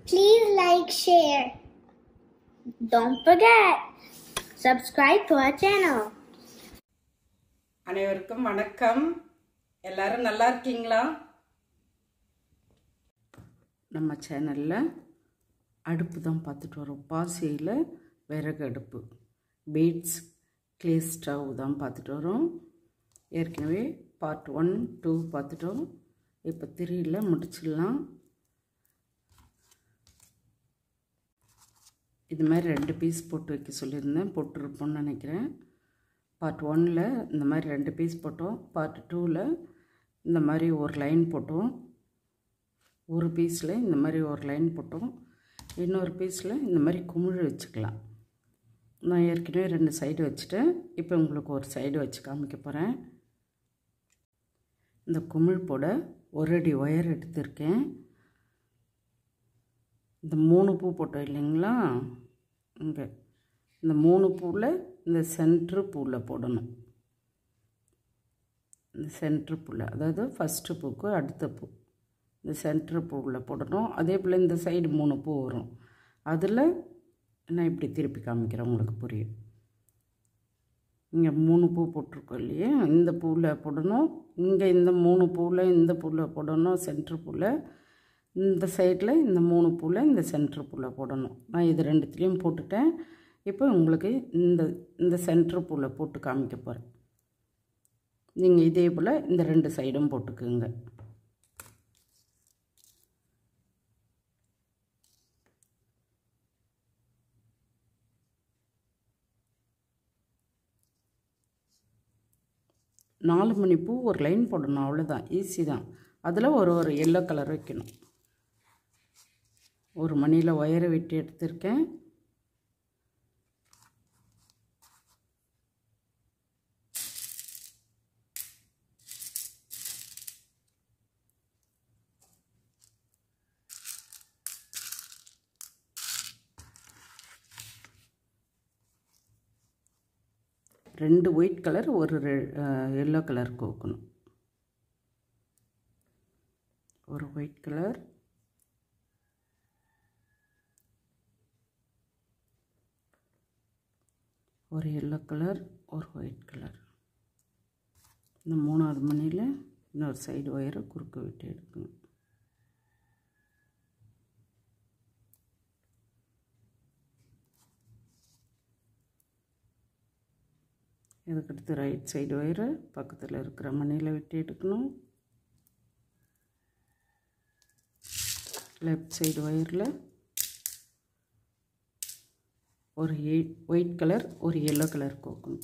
Please like, share. Don't forget, subscribe to our channel. அனைவருக்கும் வணக்கம் எல்லாரும் நல்லா இருக்கீங்களா நம்ம சேனலில் அடுப்பு தான் பார்த்துட்டு வரோம் பாசியில் விறகு அடுப்பு பீட்ஸ் க்ளே ஸ்டவ் தான் பார்த்துட்டு வரோம் ஏற்கனவே பார்ட் ஒன் டூ பார்த்துட்டோம் இப்போ த்ரீயில் முடிச்சிடலாம் இது மாதிரி ரெண்டு பீஸ் போட்டு வைக்க சொல்லியிருந்தேன் போட்டிருப்போம்னு நினைக்கிறேன் பார்ட் ஒனில் இந்த மாதிரி ரெண்டு பீஸ் போட்டோம் பார்ட் டூவில் இந்த மாதிரி ஒரு லைன் போட்டோம் ஒரு பீஸில் இந்த மாதிரி ஒரு லைன் போட்டோம் இன்னொரு பீஸில் இந்த மாதிரி குமிழ் வச்சுக்கலாம் நான் ஏற்கனவே ரெண்டு சைடு வச்சுட்டேன் இப்போ உங்களுக்கு ஒரு சைடு வச்சு காமிக்க போகிறேன் இந்த குமிழ் போட ஒரு அடி ஒயர் எடுத்திருக்கேன் இந்த மூணு பூ போட்டோம் இல்லைங்களா இங்கே இந்த மூணு பூவில் இந்த சென்ட்ரு பூவில் போடணும் இந்த சென்ட்ரு பூவில் அதாவது ஃபஸ்ட்டு பூக்கு அடுத்த பூ இந்த சென்ட்ரு பூவில் போடணும் அதே போல் இந்த சைடு மூணு பூ வரும் அதில் நான் இப்படி திருப்பி காமிக்கிறேன் உங்களுக்கு புரியும் இங்கே மூணு பூ போட்டிருக்கோம் இல்லையா இந்த பூவில் போடணும் இங்கே இந்த மூணு பூவில் இந்த பூவில் போடணும் சென்ட்ரு பூவில் இந்த சைடில் இந்த மூணு பூவில் இந்த சென்ட்ரு பூவில் போடணும் நான் இது ரெண்டுத்துலேயும் போட்டுட்டேன் இப்போ உங்களுக்கு இந்த இந்த சென்ட்ரு பூவில் போட்டு காமிக்க போகிறேன் நீங்கள் இதே போல் இந்த ரெண்டு சைடும் போட்டுக்குங்க நாலு மணி பூ ஒரு லைன் போடணும் அவ்வளோதான் ஈஸி தான் அதில் ஒரு ஒரு எல்லோ கலர் வைக்கணும் ஒரு மணியில் ஒயரை விட்டு எடுத்திருக்கேன் ரெண்டு ஒயிட் கலர் ஒரு எல்லோ கலர் கோக்கணும் ஒரு ஒயிட் கலர் ஒரு எல்லோ கலர் ஒரு ஒயிட் கலர் இந்த மூணாவது மணியில் இன்னொரு சைடு ஒயரை குறுக்க விட்டு எடுக்கணும் இதுக்கடுத்து ரைட் சைடு ஒயரை பக்கத்தில் இருக்கிற மணியில் விட்டு எடுக்கணும் லெஃப்ட் சைடு ஒயரில் ஒரு எயிட் ஒயிட் கலர் ஒரு எல்லோ கலர் கோக்கணும்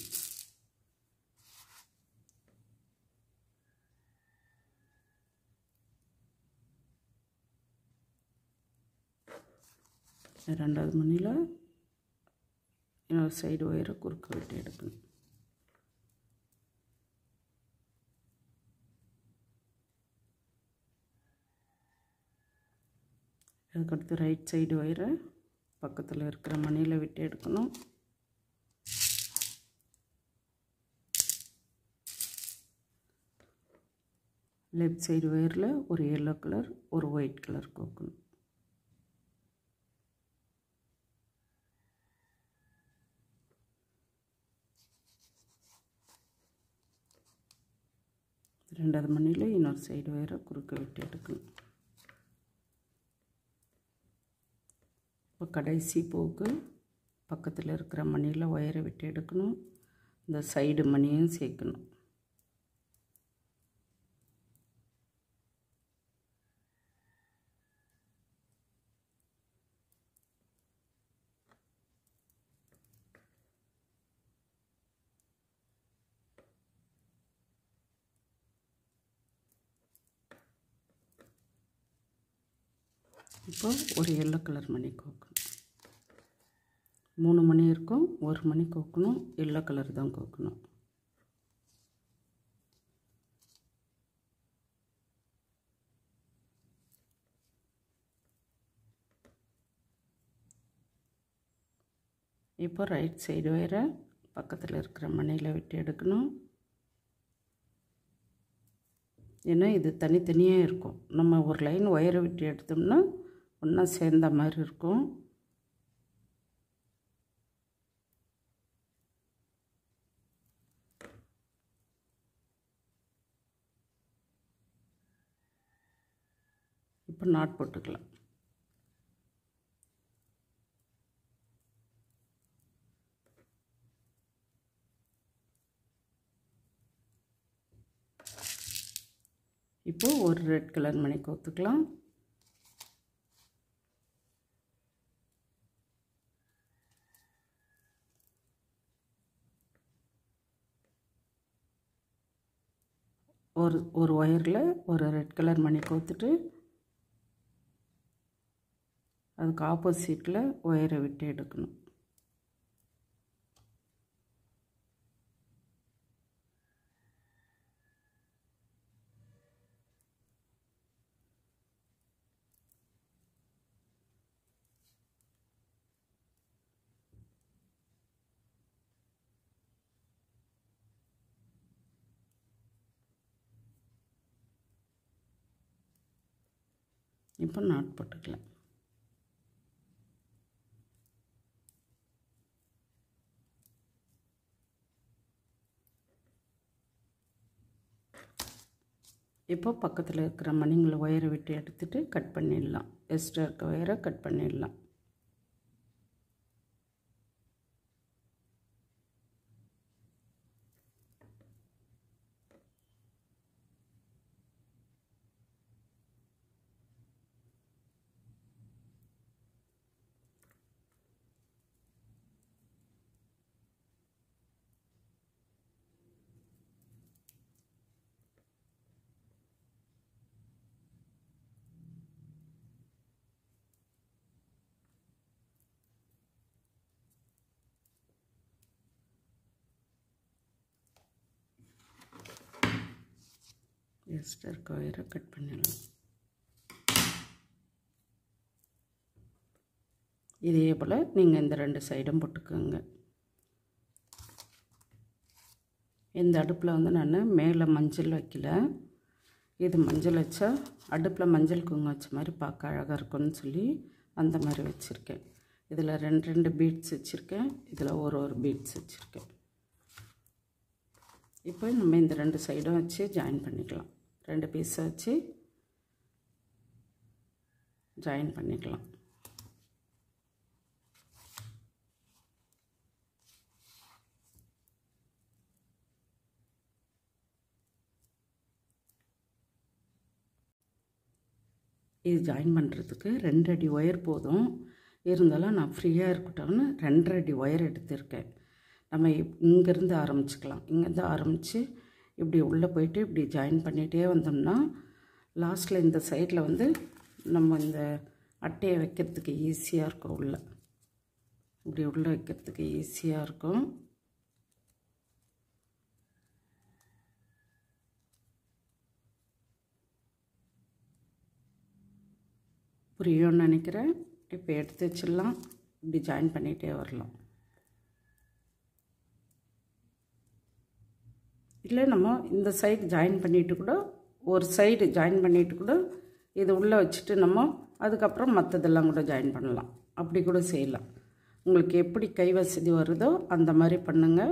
ரெண்டாவது மணியில் இன்னொரு சைடு ஒயரை குறுக்க விட்டு எடுக்கணும் அதுக்கடுத்து ரைட் சைடு ஒயரை பக்கத்தில் இருக்கிற மணியில் விட்டு எடுக்கணும் லெஃப்ட் சைடு ஒயரில் ஒரு எல்லோ கலர் ஒரு ஒயிட் கலர் கோக்கணும் ரெண்டாவது மணியில் இன்னொரு சைடு ஒயரை குறுக்க விட்டு எடுக்கணும் இப்போ கடைசி பூக்கு பக்கத்தில் இருக்கிற மணியில் ஒயரை விட்டு எடுக்கணும் இந்த சைடு மணியும் சேர்க்கணும் இப்போ ஒரு எல்லோ கலர் மணி கோக்கணும் மூணு மணி இருக்கும் ஒரு மணி கோக்கணும் எல்லோ கலர் தான் கோக்கணும் இப்போ ரைட் சைடு வயரை பக்கத்தில் இருக்கிற மணியில் விட்டு எடுக்கணும் ஏன்னா இது தனித்தனியாக இருக்கும் நம்ம ஒரு லைன் ஒயரை விட்டு எடுத்தோம்னா ஒன்றா சேர்ந்த மாதிரி இருக்கும் இப்போ நாட் போட்டுக்கலாம் இப்போ ஒரு ரெட் கலர் மணி கோத்துக்கலாம் ஒரு ஒரு ஒயரில் ஒரு ரெட் கலர் மணி கோத்துட்டு அதுக்கு ஆப்போசிட்டில் ஒயரை விட்டு எடுக்கணும் இப்போ நாட் போட்டுக்கலாம் இப்போ பக்கத்தில் இருக்கிற மணிங்களை ஒயரை விட்டு எடுத்துட்டு கட் பண்ணிடலாம் எக்ஸ்ட்ரா இருக்க ஒயரை கட் பண்ணிடலாம் எக்ஸ்ட்ரா இருக்க ஒயரை கட் பண்ணிடலாம் இதே போல் நீங்கள் இந்த ரெண்டு சைடும் போட்டுக்கோங்க இந்த அடுப்பில் வந்து நான் மேலே மஞ்சள் வைக்கல இது மஞ்சள் வச்சா அடுப்பில் மஞ்சள் குங்குமம் வச்ச மாதிரி பார்க்க அழகாக இருக்கும்னு சொல்லி அந்த மாதிரி வச்சுருக்கேன் இதில் ரெண்டு ரெண்டு பீட்ஸ் வச்சுருக்கேன் இதில் ஒரு ஒரு பீட்ஸ் வச்சுருக்கேன் இப்போ நம்ம இந்த ரெண்டு சைடும் வச்சு ஜாயின் பண்ணிக்கலாம் ரெண்டு பீஸை வச்சு ஜாயின் பண்ணிக்கலாம் இது ஜாயின் பண்ணுறதுக்கு ரெண்டு அடி ஒயர் போதும் இருந்தாலும் நான் ஃப்ரீயாக இருக்கட்டும்னு ரெண்டரை அடி ஒயர் எடுத்திருக்கேன் நம்ம இப்- இங்கேருந்து ஆரம்பிச்சுக்கலாம் இங்கேருந்து ஆரம்பித்து இப்படி உள்ளே போயிட்டு இப்படி ஜாயின் பண்ணிகிட்டே வந்தோம்னா லாஸ்ட்டில் இந்த சைடில் வந்து நம்ம இந்த அட்டையை வைக்கிறதுக்கு ஈஸியாக இருக்கும் உள்ள இப்படி உள்ளே வைக்கிறதுக்கு ஈஸியாக இருக்கும் புரியும்னு நினைக்கிறேன் இப்போ எடுத்து வச்சிடலாம் இப்படி ஜாயின் பண்ணிகிட்டே வரலாம் இல்லை நம்ம இந்த சைடு ஜாயின் பண்ணிட்டு கூட ஒரு சைடு ஜாயின் பண்ணிட்டு கூட இது உள்ளே வச்சுட்டு நம்ம அதுக்கப்புறம் மற்றதெல்லாம் கூட ஜாயின் பண்ணலாம் அப்படி கூட செய்யலாம் உங்களுக்கு எப்படி கை வசதி வருதோ அந்த மாதிரி பண்ணுங்கள்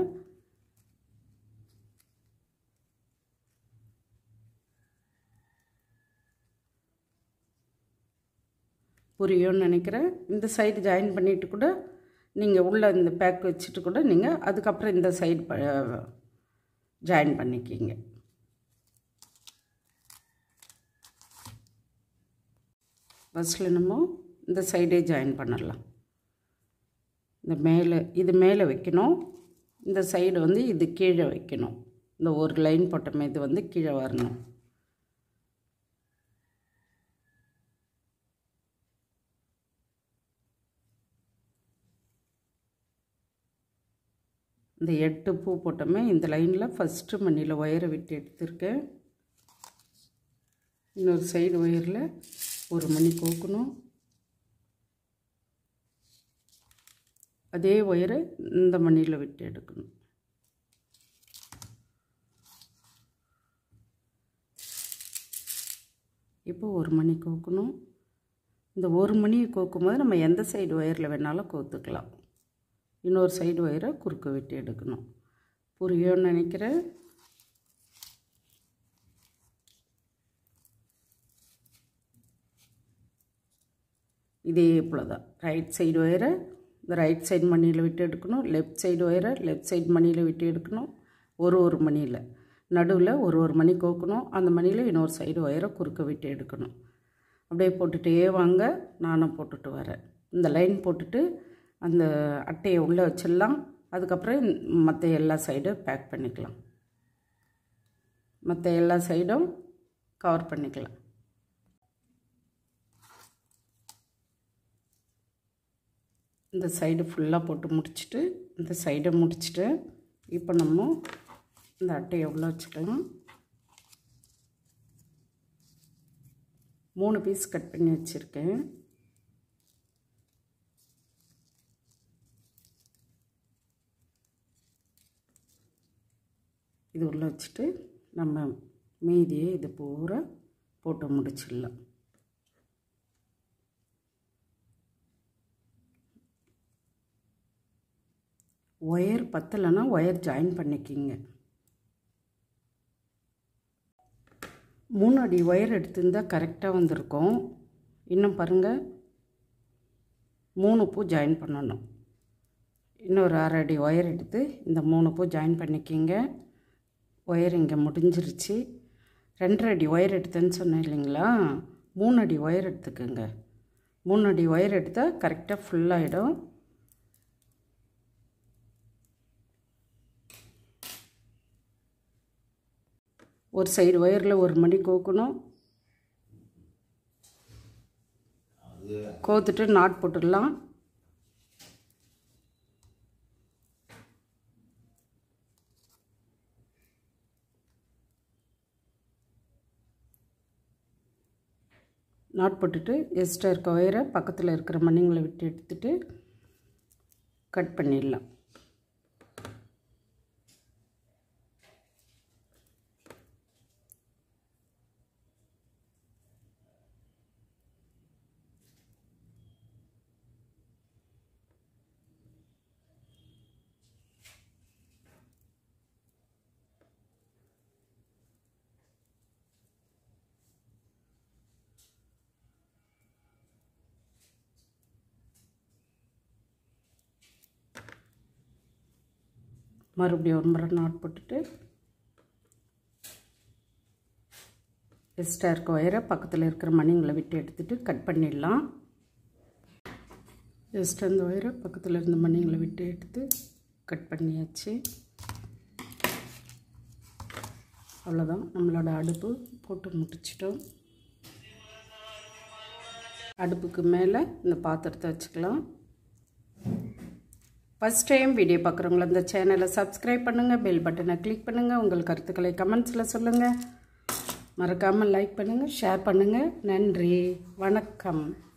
புரியும்னு நினைக்கிறேன் இந்த சைடு ஜாயின் பண்ணிட்டு கூட நீங்கள் உள்ள இந்த பேக் வச்சுட்டு கூட நீங்கள் அதுக்கப்புறம் இந்த சைடு ஜாயின் பண்ணிக்கிங்க ஃபஸ்ட்டில் நம்ம இந்த சைடே ஜாயின் பண்ணலாம் இந்த மேலே இது மேலே வைக்கணும் இந்த சைடு வந்து இது கீழே வைக்கணும் இந்த ஒரு லைன் போட்டோமே இது வந்து கீழே வரணும் இந்த எட்டு பூ போட்டோமே இந்த லைனில் ஃபஸ்ட்டு மண்ணில் ஒயரை விட்டு எடுத்திருக்கேன் இன்னொரு சைடு ஒயரில் ஒரு மணி கோக்கணும் அதே ஒயரை இந்த மணியில் விட்டு எடுக்கணும் இப்போ ஒரு மணி கோக்கணும் இந்த ஒரு மணியை கோக்கும்போது நம்ம எந்த சைடு ஒயரில் வேணாலும் கோத்துக்கலாம் இன்னொரு சைடு ஒயரை குறுக்க வெட்டி எடுக்கணும் புரியும்னு நினைக்கிறேன் இதே போல் தான் ரைட் சைடு ஒயரை இந்த ரைட் சைடு மணியில் விட்டு எடுக்கணும் லெஃப்ட் சைடு ஒயரை லெஃப்ட் சைடு மணியில் விட்டு எடுக்கணும் ஒரு ஒரு மணியில் நடுவில் ஒரு ஒரு மணி கோக்கணும் அந்த மணியில் இன்னொரு சைடு ஒயரை குறுக்க விட்டு எடுக்கணும் அப்படியே போட்டுகிட்டே வாங்க நானும் போட்டுட்டு வரேன் இந்த லைன் போட்டுட்டு அந்த அட்டையை உள்ளே வச்சிடலாம் அதுக்கப்புறம் மற்ற எல்லா சைடும் பேக் பண்ணிக்கலாம் மற்ற எல்லா சைடும் கவர் பண்ணிக்கலாம் இந்த சைடு ஃபுல்லாக போட்டு முடிச்சுட்டு இந்த சைடை முடிச்சுட்டு இப்போ நம்ம இந்த அட்டையை உள்ளே வச்சுக்கலாம் மூணு பீஸ் கட் பண்ணி வச்சுருக்கேன் இது உள்ளே வச்சுட்டு நம்ம மீதியை இது பூரா போட்டு முடிச்சிடலாம் ஒயர் பத்தலைன்னா ஒயர் ஜாயின் பண்ணிக்கிங்க மூணு அடி ஒயர் எடுத்திருந்தால் கரெக்டாக வந்திருக்கும் இன்னும் பாருங்கள் மூணு பூ ஜாயின் பண்ணணும் இன்னொரு அரை அடி ஒயர் எடுத்து இந்த மூணு பூ ஜாயின் பண்ணிக்கிங்க ஒயர் இங்கே முடிஞ்சிருச்சு ரெண்டரை அடி ஒயர் எடுத்தேன்னு சொன்னேன் இல்லைங்களா மூணு அடி ஒயர் எடுத்துக்கோங்க மூணு அடி ஒயர் எடுத்தால் கரெக்டாக ஃபுல்லாகிடும் ஒரு சைடு ஒயரில் ஒரு மணி கோக்கணும் கோத்துட்டு நாட் போட்டுடலாம் நாட் போட்டுட்டு எக்ஸ்ட்ரா இருக்க ஒயரை பக்கத்தில் இருக்கிற மணிங்களை விட்டு எடுத்துட்டு கட் பண்ணிடலாம் மறுபடியும் ஒரு முறை நாட் போட்டுட்டு எக்ஸ்ட்ரா இருக்க ஒயரை பக்கத்தில் இருக்கிற மணிங்களை விட்டு எடுத்துட்டு கட் பண்ணிடலாம் எக்ஸ்ட்ரா இந்த ஒயரை பக்கத்தில் இருந்த மணிங்களை விட்டு எடுத்து கட் பண்ணியாச்சு அவ்வளோதான் நம்மளோட அடுப்பு போட்டு முடிச்சிட்டோம் அடுப்புக்கு மேலே இந்த பாத்திரத்தை வச்சுக்கலாம் ஃபஸ்ட் டைம் வீடியோ பார்க்குறவங்கள இந்த சேனலை சப்ஸ்கிரைப் பண்ணுங்கள் பெல் பட்டனை கிளிக் பண்ணுங்கள் உங்கள் கருத்துக்களை கமெண்ட்ஸில் சொல்லுங்கள் மறக்காமல் லைக் பண்ணுங்கள் ஷேர் பண்ணுங்கள் நன்றி வணக்கம்